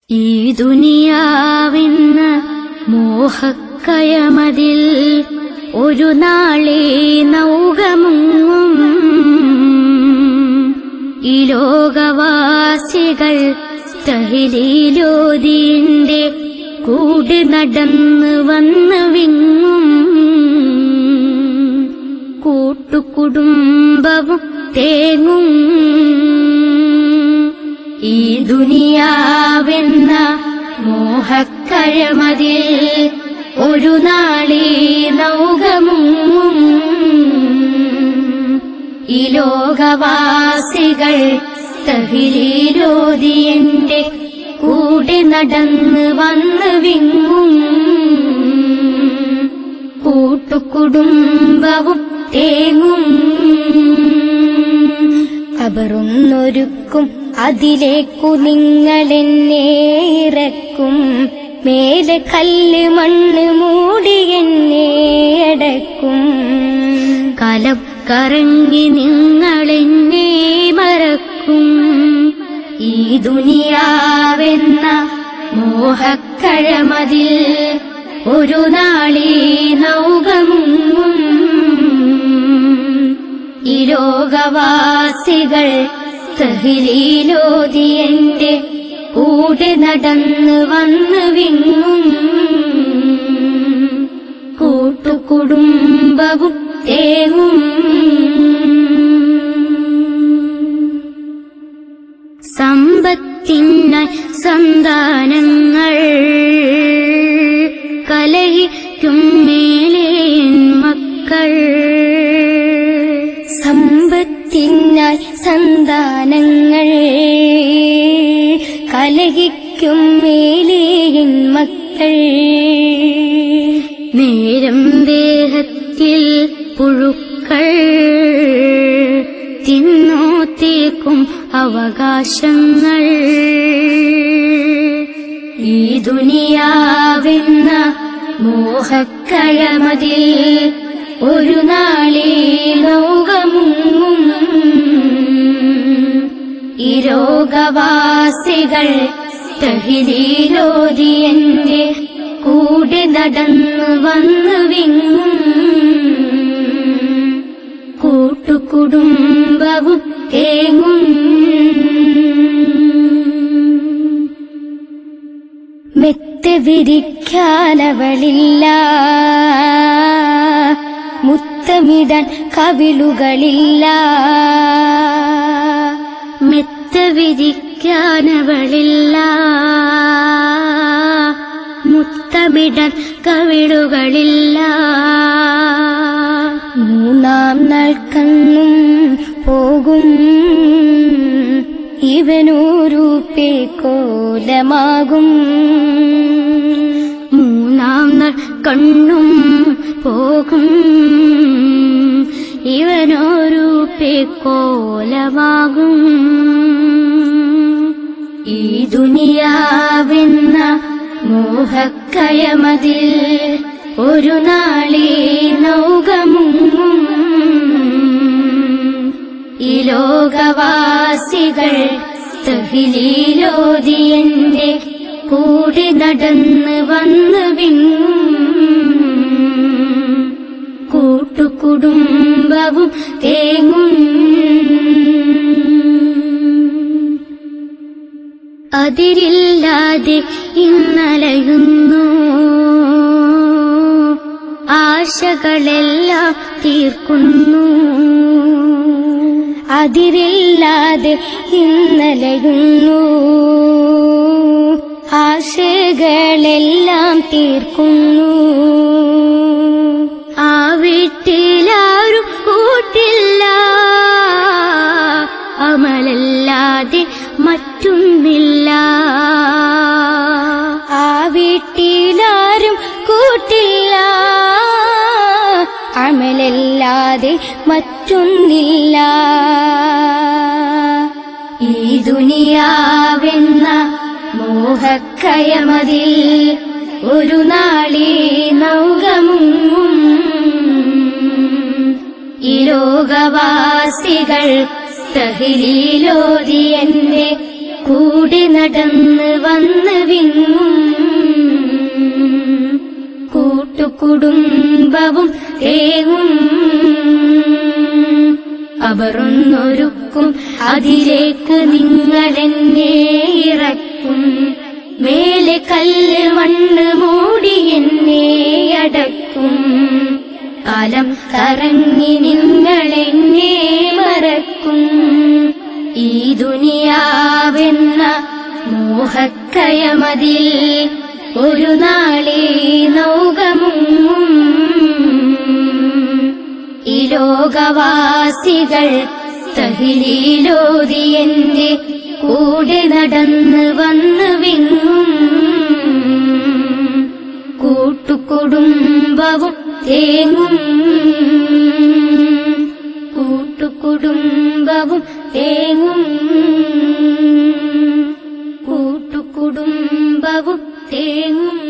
ഈ ദുനിയാവെന്ന മോഹക്കയമതിൽ ഒരു നാളെ നൗകമുങ്ങും ഈ ലോകവാസികൾ തഹിലീലോതിന്റെ കൂടി നടന്ന് വന്ന് വിങ്ങും കൂട്ടുകുടുംബവും തേങ്ങും ഈ ദുനിയാവെന്ന മോഹക്കഴമതിൽ ഒരു നാളീ നൗകമുങ്ങും ഈ ലോകവാസികൾ തഹിലീലോതിയന്റെ കൂടെ നടന്ന് വന്ന് വിങ്ങും കൂട്ടുകുടുംബവും തേങ്ങും അവരൊന്നൊരുക്കും അതിലേക്കു നിങ്ങളെന്നെ ഇറക്കും മേലെ കല്ല് മണ്ണ് മൂടി എന്നെ അടക്കും കലം കറങ്ങി നിങ്ങളെന്നെ മറക്കും ഈ ദുനിയാവെന്ന മോഹക്കഴമതിൽ ഒരു നാളീ നൗകമുങ്ങും ഈ ലോകവാസികൾ തഹിലീലോതിയന്റെ കൂടെ നടന്ന് വന്ന് വിങ്ങും കൂട്ടുകുടുംബവും തേങ്ങും സമ്പത്തിനായി സന്താനങ്ങൾ കലഹിക്കും മേലെ മക്കൾ സമ്പത്തിനായി സന്താനങ്ങൾ കലഹിക്കും മേലേയൻ മക്കൾ നേരം ദേഹത്തിൽ പുഴുക്കൾ തിന്നോത്തേക്കും അവകാശങ്ങൾ ഈ ദുനിയാവെന്ന മോഹക്കഴമതിൽ ഒരു നാളീ ലോകമുങ്ങും ഈ രോഗവാസികൾ തഹിലീലോതിയന്റെ കൂടെ നടന്ന് വന്ന് വിങ്ങും കൂട്ടുകുടുംബവും തേങ്ങും മെത്ത വിരിക്കാനവളില്ല മുത്തമിടാൻ കവിളുകളില്ല മെത്ത വിരിക്കാനവളില്ല മുത്തമിടാൻ കവിളുകളില്ല മൂന്നാം നാൾ കണ്ണും പോകും ഇവനൂരു പേക്കോലമാകും മൂന്നാം നാൾ കണ്ണും പോകും ഇവനൊരു പേക്കോലമാകും ഈ ദുനിയാവെന്ന മോഹക്കയമതിൽ ഒരു നാളീ നൗകമുങ്ങും ഈ ലോകവാസികൾ തഹിലീലോതിയന്റെ കൂടെ നടന്ന് വന്ന് വിങ്ങും കൂട്ടുകുടുംബവും തേങ്ങും അതിരില്ലാതെ ഇന്നലയുന്നു ആശകളെല്ലാം തീർക്കുന്നു അതിരില്ലാതെ ഇന്നലയുന്നു ആശകളെല്ലാം തീർക്കുന്നു ആ വീട്ടിലാരും കൂട്ടില്ല അമലല്ലാതെ മറ്റൊന്നില്ല ആ വീട്ടിലാരും കൂട്ടില്ല അമലല്ലാതെ മറ്റൊന്നില്ല ഈ ദുനിയാവെന്ന മോഹക്കയമതിൽ ഒരു നാളീ നൗകമുങ്ങും ഈ ലോകവാസികൾ തഹിലീലോതിയന്റെ കൂടെ നടന്ന് വന്ന് കൂട്ടുകുടുംബവും തേങ്ങും അവരൊന്നൊരുക്കും അതിലേക്ക് നിങ്ങളെന്നെ ഇറക്കും മേലെ കല്ല് മണ്ണ് മൂടി എന്നെ അടക്കും കാലം കറങ്ങി നിങ്ങളെന്നെ മറക്കും ഈ ദുനിയാവെന്ന മോഹക്കയമതിൽ ഒരു നാളെ നൗകമുങ്ങും ഈ ലോകവാസികൾ തഹിലീലോതി എന്റെ കൂടെ നടന്ന് വന്ന് വിങ്ങും കൂട്ടുകുടുംബവും തേങ്ങും കൂട്ടുകുടുംബവും തേങ്ങും കൂട്ടുകുടുംബവും തേങ്ങും